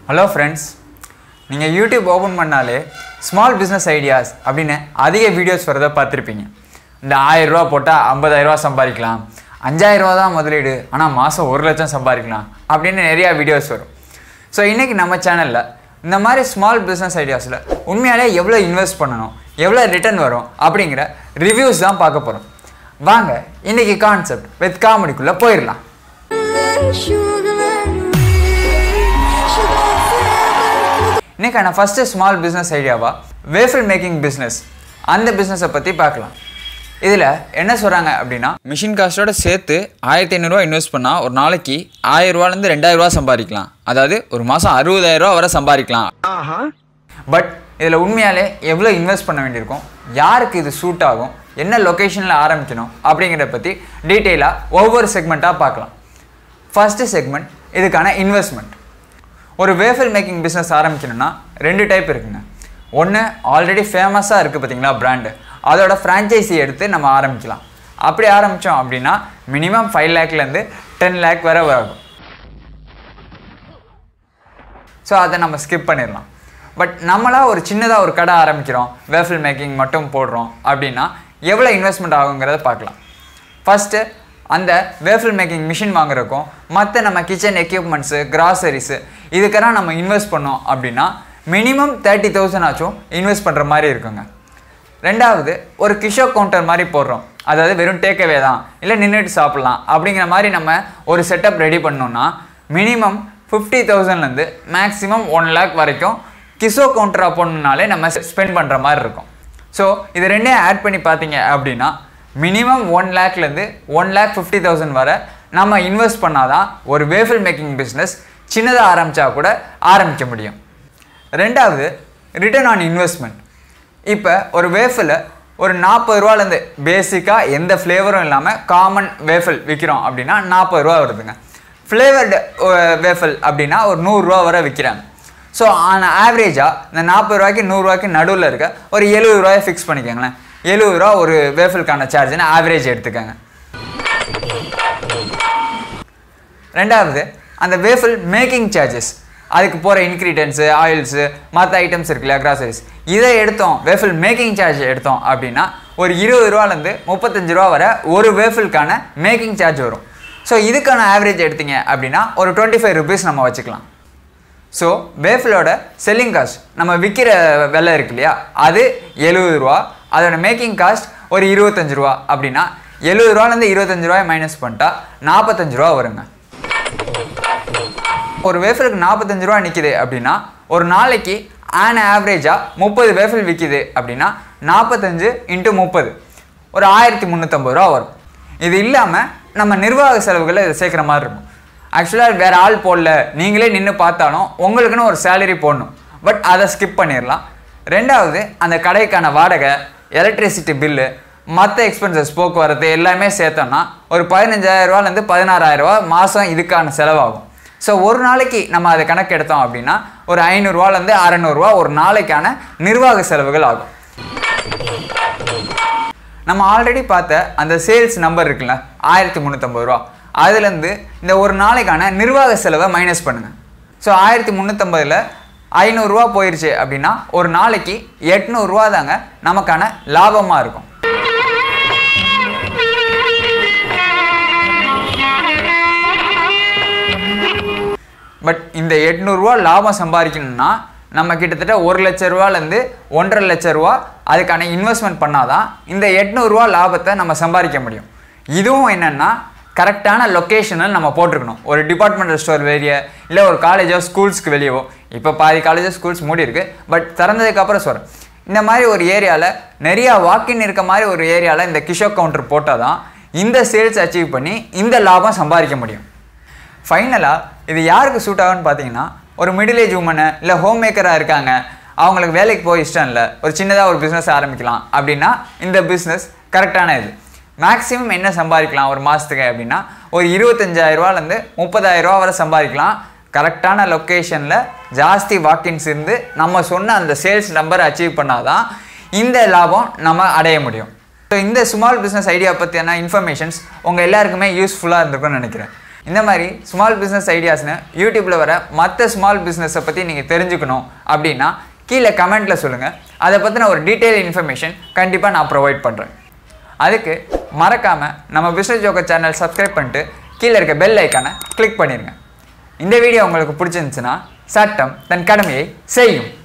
hello friends நீங்கள் YouTube open பண்ணாலே small business ideas அப்படின்னு அதிக வீடியோஸ் வரதை பார்த்துருப்பீங்க இந்த ஆயிரரூவா போட்டால் ஐம்பதாயிரரூவா சம்பாதிக்கலாம் அஞ்சாயிரரூவா தான் முதலீடு ஆனால் மாதம் ஒரு லட்சம் சம்பாதிக்கலாம் அப்படின்னு நிறையா வீடியோஸ் வரும் ஸோ இன்றைக்கி நம்ம சேனலில் இந்த மாதிரி ஸ்மால் பிஸ்னஸ் ஐடியாஸில் உண்மையாலே எவ்வளோ இன்வெஸ்ட் பண்ணணும் எவ்வளோ ரிட்டர்ன் வரும் அப்படிங்கிற ரிவ்யூஸ் தான் பார்க்க போகிறோம் வாங்க இன்றைக்கி கான்செப்ட் வித் காமெடிக்குள்ளே போயிடலாம் இன்னைக்கான ஃபஸ்ட்டு ஸ்மால் பிஸ்னஸ் ஐடியாவா வேஃபில் மேக்கிங் பிஸ்னஸ் அந்த பிஸ்னஸை பற்றி பார்க்கலாம் இதில் என்ன சொல்கிறாங்க அப்படின்னா மிஷின் காஸ்ட்டோட சேர்த்து ஆயிரத்தி ஐநூறுரூவா இன்வெஸ்ட் பண்ணால் ஒரு நாளைக்கு ஆயிரரூவாலேருந்து ரெண்டாயிரரூவா சம்பாதிக்கலாம் அதாவது ஒரு மாதம் அறுபதாயிரரூவா வரை சம்பாதிக்கலாம் பட் இதில் உண்மையாலே எவ்வளோ இன்வெஸ்ட் பண்ண வேண்டியிருக்கும் யாருக்கு இது சூட் ஆகும் என்ன லொக்கேஷனில் ஆரம்பிக்கணும் அப்படிங்கிறத பற்றி டீட்டெயிலாக ஒவ்வொரு செக்மெண்ட்டாக பார்க்கலாம் ஃபஸ்ட்டு செக்மெண்ட் இதுக்கான இன்வெஸ்ட்மெண்ட் ஒரு வேஃபில் மேக்கிங் பிஸ்னஸ் ஆரம்பிக்கணும்னா ரெண்டு டைப் இருக்குங்க ஒன்று ஆல்ரெடி ஃபேமஸாக இருக்குது பார்த்தீங்களா பிராண்டு அதோட ஃப்ரான்ச்சைசி எடுத்து நம்ம ஆரம்பிக்கலாம் அப்படி ஆரம்பித்தோம் அப்படின்னா மினிமம் ஃபைவ் லேக்லேருந்து டென் லேக் வரை ஆகும் ஸோ அதை நம்ம ஸ்கிப் பண்ணிடலாம் பட் நம்மளாக ஒரு சின்னதாக ஒரு கடை ஆரம்பிக்கிறோம் வேஃபில் மேக்கிங் மட்டும் போடுறோம் அப்படின்னா எவ்வளோ இன்வெஸ்ட்மெண்ட் ஆகுங்கிறத பார்க்கலாம் ஃபஸ்ட்டு அந்த வேஃபில் மேக்கிங் மிஷின் வாங்குறதுக்கும் மற்ற நம்ம கிச்சன் எக்யூப்மெண்ட்ஸு கிராசரிஸு இதுக்கெல்லாம் நம்ம இன்வெஸ்ட் பண்ணோம் அப்படின்னா மினிமம் தேர்ட்டி தௌசண்ட் ஆச்சும் இன்வெஸ்ட் பண்ணுற மாதிரி இருக்குங்க ரெண்டாவது ஒரு கிஷோ கவுண்டர் மாதிரி போடுறோம் அதாவது வெறும் டேக்அவே தான் இல்லை நின்றுட்டு சாப்பிட்லாம் அப்படிங்கிற மாதிரி நம்ம ஒரு செட்டப் ரெடி பண்ணோம்னா மினிமம் ஃபிஃப்டி தௌசண்ட்லேருந்து மேக்ஸிமம் ஒன் லேக் வரைக்கும் கிஷோ கவுண்டராக போடணுனாலே நம்ம ஸ்பெண்ட் பண்ணுற மாதிரி இருக்கும் ஸோ இது ரெண்டையும் ஆட் பண்ணி பார்த்தீங்க அப்படின்னா மினிமம் ஒன் லேக்லேருந்து ஒன் லேக் ஃபிஃப்டி தௌசண்ட் வரை நம்ம இன்வெஸ்ட் பண்ணாதான் ஒரு வேஃபில் மேக்கிங் பிஸ்னஸ் சின்னதாக ஆரம்பித்தா கூட ஆரம்பிக்க முடியும் ரெண்டாவது ரிட்டர்ன் ஆன் இன்வெஸ்ட்மெண்ட் இப்போ ஒரு வேஃபில் ஒரு நாற்பது ரூபாலேருந்து பேசிக்காக எந்த ஃப்ளேவரும் இல்லாமல் காமன் வேஃபில் விற்கிறோம் அப்படின்னா நாற்பது ரூபா வருதுங்க ஃப்ளேவர்டு வேஃபில் அப்படின்னா ஒரு நூறுரூவா வரை விற்கிறாங்க ஸோ ஆன ஆவரேஜாக இந்த நாற்பது ரூபாய்க்கு நூறுரூவாய்க்கு நடுவில் இருக்க ஒரு எழுபது ரூபாயை ஃபிக்ஸ் பண்ணிக்கோங்களேன் எழுபது ரூபா ஒரு வேஃபிலுக்கான சார்ஜ்னு ஆவரேஜ் எடுத்துக்கோங்க ரெண்டாவது அந்த வேஃபில் மேக்கிங் சார்ஜஸ் அதுக்கு போகிற இன்க்ரீடியன்ஸு ஆயில்ஸு மற்ற ஐட்டம்ஸ் இருக்குல்ல கிராசரிஸ் இதை எடுத்தோம் வேஃபில் மேக்கிங் சார்ஜ் எடுத்தோம் அப்படின்னா ஒரு இருபது ரூபாலேருந்து முப்பத்தஞ்சு ரூபா வரை ஒரு வேஃபிலுக்கான மேக்கிங் சார்ஜ் வரும் ஸோ இதுக்கான ஆவரேஜ் எடுத்தீங்க அப்படின்னா ஒரு டுவெண்ட்டி ஃபைவ் ருபீஸ் நம்ம வச்சுக்கலாம் ஸோ வேஃபிலோட செல்லிங் காஸ்ட் நம்ம விற்கிற விலை இருக்கு இல்லையா அது எழுபது ரூபா அதோட மேக்கிங் காஸ்ட் ஒரு இருபத்தஞ்சு ரூபா அப்படின்னா எழுபது ரூபாலேருந்து இருபத்தஞ்சு ரூபாய் மைனஸ் பண்ணிட்டா நாற்பத்தஞ்சு ரூபா வருங்க ஒரு வேஃபிலுக்கு நாற்பத்தஞ்சு ரூபா நிற்கிது அப்படின்னா ஒரு நாளைக்கு ஆன் ஆவரேஜாக முப்பது வேஃபில் விற்கிது அப்படின்னா நாற்பத்தஞ்சு இன்ட்டு முப்பது ஒரு ஆயிரத்தி முந்நூற்றம்பது ரூபா வரும் இது இல்லாமல் நம்ம நிர்வாக செலவுகளை இதை சேர்க்குற மாதிரி இருக்கும் ஆக்சுவலாக வேறு ஆள் போடல நீங்களே நின்று பார்த்தாலும் உங்களுக்குன்னு ஒரு சேலரி போடணும் பட் அதை ஸ்கிப் பண்ணிடலாம் ரெண்டாவது அந்த கடைக்கான வாடகை எலக்ட்ரிசிட்டி பில்லு மற்ற எக்ஸ்பென்சஸ் போக்குவரத்து எல்லாமே சேர்த்தோம்னா ஒரு பதினஞ்சாயிரரூவாலேருந்து பதினாறாயிரரூவா மாதம் இதுக்கான செலவாகும் ஸோ ஒரு நாளைக்கு நம்ம அதை கணக்கு எடுத்தோம் அப்படின்னா ஒரு ஐநூறுரூவாலேருந்து அறநூறுவா ஒரு நாளைக்கான நிர்வாக செலவுகள் ஆகும் நம்ம ஆல்ரெடி பார்த்த அந்த சேல்ஸ் நம்பர் இருக்குல்ல ஆயிரத்தி முந்நூற்றம்பது ரூபா அதுலேருந்து இந்த ஒரு நாளைக்கான நிர்வாக செலவை மைனஸ் பண்ணுங்கள் ஸோ ஆயிரத்தி முந்நூற்றம்பதில் ஐநூறுரூவா போயிடுச்சு அப்படின்னா ஒரு நாளைக்கு எட்நூறுரூவா தாங்க நமக்கான லாபமாக இருக்கும் பட் இந்த எட்நூறுரூவா லாபம் சம்பாதிக்கணும்னா நம்ம கிட்டத்தட்ட ஒரு லட்ச ரூபாலேருந்து ஒன்றரை லட்ச ரூபா அதுக்கான இன்வெஸ்ட்மெண்ட் பண்ணாதான் இந்த எட்நூறுரூவா லாபத்தை நம்ம சம்பாதிக்க முடியும் இதுவும் என்னென்னா கரெக்டான லொக்கேஷனில் நம்ம போட்டிருக்கணும் ஒரு டிபார்ட்மெண்டல் ஸ்டோர் வெளியே இல்லை ஒரு காலேஜோ ஸ்கூல்ஸ்க்கு வெளியவோ இப்போ பாதி காலேஜோ ஸ்கூல்ஸ் மூடி இருக்கு பட் திறந்ததுக்கப்புறம் சொல்கிறேன் இந்த மாதிரி ஒரு ஏரியாவில் நிறையா வாக்கின் இருக்க மாதிரி ஒரு ஏரியாவில் இந்த கிஷோ கவுண்டர் போட்டால் தான் இந்த சேல்ஸ் அச்சீவ் பண்ணி இந்த லாபம் சம்பாதிக்க முடியும் ஃபைனலாக இது யாருக்கு சூட் ஆகும்னு பார்த்தீங்கன்னா ஒரு மிடில் ஏஜ் உமனு இல்லை ஹோம் மேக்கராக இருக்காங்க அவங்களுக்கு வேலைக்கு போக இஷ்டம் இல்லை ஒரு சின்னதாக ஒரு பிஸ்னஸ் ஆரம்பிக்கலாம் அப்படின்னா இந்த பிஸ்னஸ் கரெக்டான இது மேக்ஸிமம் என்ன சம்பாதிக்கலாம் ஒரு மாதத்துக்கு அப்படின்னா ஒரு இருபத்தஞ்சாயிரரூவாலேருந்து முப்பதாயிரரூவா வரை சம்பாதிக்கலாம் கரெக்டான லொக்கேஷனில் ஜாஸ்தி வாக்கின்ஸ் இருந்து நம்ம சொன்ன அந்த சேல்ஸ் நம்பரை அச்சீவ் பண்ணாதான் இந்த லாபம் நம்ம அடைய முடியும் ஸோ இந்த ஸ்மால் பிஸ்னஸ் ஐடியா பற்றியான இன்ஃபர்மேஷன்ஸ் உங்கள் எல்லாருக்குமே யூஸ்ஃபுல்லாக இருந்திருக்கும்னு நினைக்கிறேன் இந்த மாதிரி ஸ்மால் பிஸ்னஸ் ஐடியாஸ்னு யூடியூப்பில் வர மற்ற ஸ்மால் பிஸ்னஸை பற்றி நீங்கள் தெரிஞ்சுக்கணும் அப்படின்னா கீழே கமெண்ட்டில் சொல்லுங்கள் அதை பற்றின ஒரு டீட்டெயில் இன்ஃபர்மேஷன் கண்டிப்பாக நான் ப்ரொவைட் பண்ணுறேன் அதுக்கு மறக்காமல் நம்ம பிஸ்னஸ் ஜோக்கர் சேனல் சப்ஸ்கிரைப் பண்ணிட்டு கீழே இருக்க பெல் ஐக்கானை கிளிக் பண்ணிடுங்க இந்த வீடியோ உங்களுக்கு பிடிச்சிருந்துச்சுன்னா சட்டம் தன் கடமையை செய்யும்